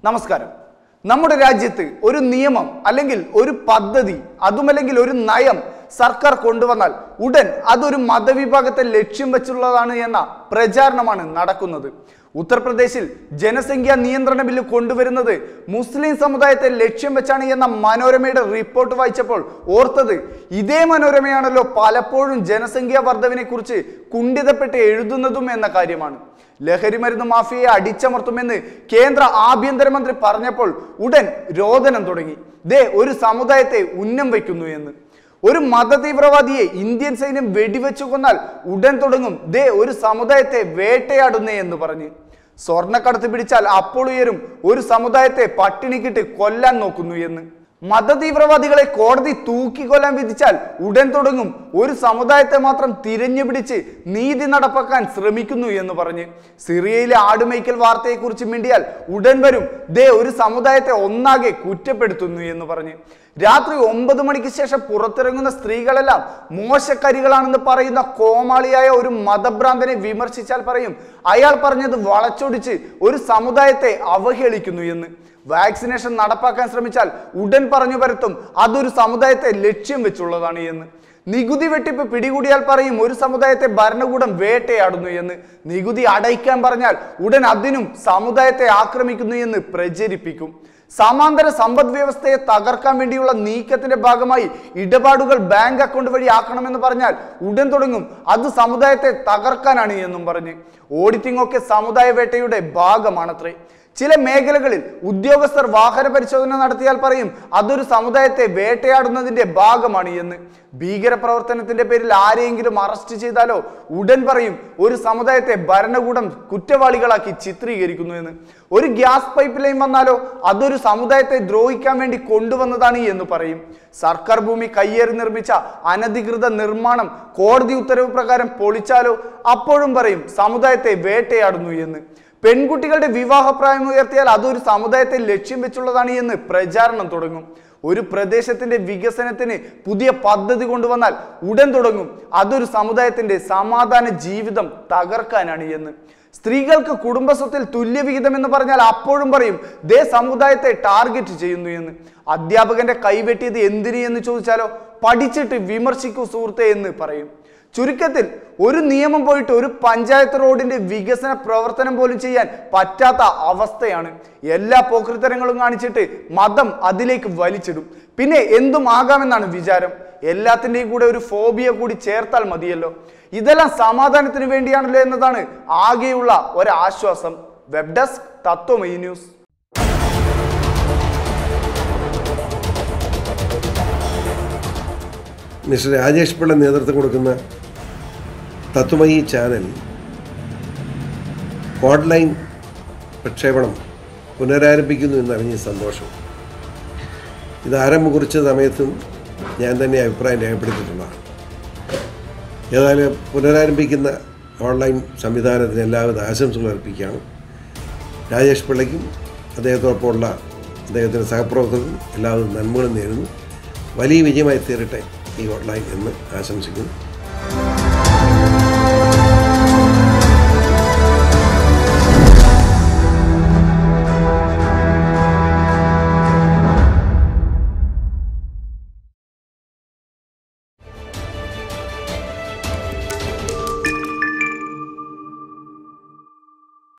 നമസ്കാരം നമ്മുടെ രാജ്യത്ത് ഒരു നിയമം അല്ലെങ്കിൽ ഒരു പദ്ധതി അതുമല്ലെങ്കിൽ ഒരു നയം സർക്കാർ കൊണ്ടുവന്നാൽ ഉടൻ അതൊരു മതവിഭാഗത്തെ ലക്ഷ്യം വെച്ചുള്ളതാണ് എന്ന പ്രചാരണമാണ് നടക്കുന്നത് ഉത്തർപ്രദേശിൽ ജനസംഖ്യാ നിയന്ത്രണ ബില്ല് കൊണ്ടുവരുന്നത് മുസ്ലിം സമുദായത്തെ ലക്ഷ്യം വെച്ചാണ് എന്ന മനോരമയുടെ റിപ്പോർട്ട് വായിച്ചപ്പോൾ ഓർത്തത് ഇതേ മനോരമയാണല്ലോ പലപ്പോഴും ജനസംഖ്യാ വർധവിനെ കുറിച്ച് കുണ്ഠിതപ്പെട്ട് എഴുതുന്നതും എന്ന കാര്യമാണ് ലഹരി മരുന്ന് മാഫിയയെ അടിച്ചമർത്തുമെന്ന് കേന്ദ്ര ആഭ്യന്തരമന്ത്രി പറഞ്ഞപ്പോൾ ഉടൻ രോദനം തുടങ്ങി ദേ ഒരു സമുദായത്തെ ഉന്നം വയ്ക്കുന്നു എന്ന് ഒരു മതതീവ്രവാദിയെ ഇന്ത്യൻ സൈന്യം വെടിവെച്ചു കൊന്നാൽ ഉടൻ തുടങ്ങും ദേ ഒരു സമുദായത്തെ വേട്ടയാടുന്നേ എന്ന് പറഞ്ഞ് സ്വർണ്ണക്കടത്ത് പിടിച്ചാൽ അപ്പോൾ ഉയരും ഒരു സമുദായത്തെ പട്ടിണിക്കിട്ട് കൊല്ലാൻ നോക്കുന്നു എന്ന് മതതീവ്രവാദികളെ കോടതി തൂക്കിക്കൊല്ലാൻ വിധിച്ചാൽ ഉടൻ തുടങ്ങും ഒരു സമുദായത്തെ മാത്രം തിരഞ്ഞു പിടിച്ച് നീതി നടപ്പാക്കാൻ ശ്രമിക്കുന്നു എന്ന് പറഞ്ഞ് സിറിയയിലെ ആടുമേയ്ക്കൽ വാർത്തയെക്കുറിച്ച് മിണ്ടിയാൽ ഉടൻ വരും ദേ ഒരു സമുദായത്തെ ഒന്നാകെ കുറ്റപ്പെടുത്തുന്നു എന്ന് പറഞ്ഞ് രാത്രി ഒമ്പത് മണിക്ക് ശേഷം പുറത്തിറങ്ങുന്ന സ്ത്രീകളെല്ലാം മോശക്കരികളാണെന്ന് പറയുന്ന കോമാളിയായ ഒരു മതഭ്രാന്തനെ വിമർശിച്ചാൽ പറയും അയാൾ പറഞ്ഞത് വളച്ചൊടിച്ച് ഒരു സമുദായത്തെ അവഹേളിക്കുന്നു എന്ന് വാക്സിനേഷൻ നടപ്പാക്കാൻ ശ്രമിച്ചാൽ ഉടൻ പറഞ്ഞു പരത്തും അതൊരു സമുദായത്തെ ലക്ഷ്യം വെച്ചുള്ളതാണ് എന്ന് നികുതി വെട്ടിപ്പ് പിടികൂടിയാൽ പറയും ഒരു സമുദായത്തെ ഭരണകൂടം വേട്ടയാടുന്നു എന്ന് നികുതി അടയ്ക്കാൻ പറഞ്ഞാൽ ഉടൻ അതിനും സമുദായത്തെ ആക്രമിക്കുന്നു എന്ന് പ്രചരിപ്പിക്കും സമാന്തര സമ്പദ് വ്യവസ്ഥയെ തകർക്കാൻ വേണ്ടിയുള്ള നീക്കത്തിന്റെ ഭാഗമായി ഇടപാടുകൾ ബാങ്ക് അക്കൗണ്ട് വഴി ആക്കണമെന്ന് പറഞ്ഞാൽ ഉടൻ തുടങ്ങും അത് സമുദായത്തെ തകർക്കാനാണ് എന്നും പറഞ്ഞ് ഓഡിറ്റിംഗ് ഒക്കെ സമുദായ വേട്ടയുടെ ഭാഗമാണത്രേ ചില മേഖലകളിൽ ഉദ്യോഗസ്ഥർ വാഹന പരിശോധന നടത്തിയാൽ പറയും അതൊരു സമുദായത്തെ വേട്ടയാടുന്നതിന്റെ ഭാഗമാണ് എന്ന് ഭീകരപ്രവർത്തനത്തിന്റെ പേരിൽ ആരെയെങ്കിലും അറസ്റ്റ് ചെയ്താലോ ഉടൻ പറയും ഒരു സമുദായത്തെ ഭരണകൂടം കുറ്റവാളികളാക്കി ചിത്രീകരിക്കുന്നു എന്ന് ഒരു ഗ്യാസ് പൈപ്പ് ലൈൻ വന്നാലോ അതൊരു സമുദായത്തെ ദ്രോഹിക്കാൻ വേണ്ടി കൊണ്ടുവന്നതാണ് എന്ന് പറയും സർക്കാർ ഭൂമി കയ്യേറി നിർമ്മിച്ച അനധികൃത നിർമ്മാണം കോടതി ഉത്തരവ് പ്രകാരം പൊളിച്ചാലോ അപ്പോഴും പറയും സമുദായത്തെ വേട്ടയാടുന്നു എന്ന് പെൺകുട്ടികളുടെ വിവാഹപ്രായം ഉയർത്തിയാൽ അതൊരു സമുദായത്തെ ലക്ഷ്യം വെച്ചുള്ളതാണ് എന്ന് പ്രചാരണം തുടങ്ങും ഒരു പ്രദേശത്തിന്റെ വികസനത്തിന് പുതിയ പദ്ധതി കൊണ്ടുവന്നാൽ ഉടൻ തുടങ്ങും അതൊരു സമുദായത്തിന്റെ സമാധാന ജീവിതം തകർക്കാനാണ് എന്ന് സ്ത്രീകൾക്ക് കുടുംബസ്വത്തിൽ തുല്യവിഹിതം എന്ന് പറഞ്ഞാൽ അപ്പോഴും പറയും ദേ സമുദായത്തെ ടാർഗറ്റ് ചെയ്യുന്നു എന്ന് അധ്യാപകന്റെ കൈവെട്ടിയത് എന്തിന് എന്ന് ചോദിച്ചാലോ പഠിച്ചിട്ട് വിമർശിക്കൂ സുഹൃത്തെ എന്ന് പറയും ചുരുക്കത്തിൽ ഒരു നിയമം പോയിട്ട് ഒരു പഞ്ചായത്ത് റോഡിന്റെ വികസന പ്രവർത്തനം പോലും ചെയ്യാൻ പറ്റാത്ത അവസ്ഥയാണ് എല്ലാ പോക്കൃത്തരങ്ങളും കാണിച്ചിട്ട് മതം അതിലേക്ക് വലിച്ചിടും പിന്നെ എന്തും ആകാമെന്നാണ് വിചാരം എല്ലാത്തിൻ്റെയും കൂടെ ഒരു ഫോബിയ കൂടി ചേർത്താൽ മതിയല്ലോ ഇതെല്ലാം സമാധാനത്തിന് വേണ്ടിയാണല്ലോ എന്നതാണ് ആകെയുള്ള ഒരാശ്വാസം web desk Tatwamayi news mister Rajesh Pillai നേതൃത്വം കൊടുക്കുന്ന തത്വമയി ചാനൽ ഓൺലൈൻ പ്രക്ഷേപണം പുനരാരംഭിക്കുന്നു എന്നറിഞ്ഞ സന്തോഷം ഇത് ആരംഭം കുറിച്ച സമയത്തും ഞാൻ തന്നെ അഭിപ്രായം രേഖപ്പെടുത്തിയിട്ടുള്ളതാണ് ഏതായാലും പുനരാരംഭിക്കുന്ന ഓൺലൈൻ സംവിധാനത്തിന് എല്ലാവിധ ആശംസകൾ അർപ്പിക്കുകയാണ് രാജേഷ് പിള്ളയ്ക്കും അദ്ദേഹത്തോടൊപ്പമുള്ള അദ്ദേഹത്തിൻ്റെ സഹപ്രവർത്തകർക്കും എല്ലാവിധ നന്മകളും നേരുന്നു വലിയ വിജയമായി തീരട്ടെ ഈ ഓൺലൈൻ എന്ന് ആശംസിക്കുന്നു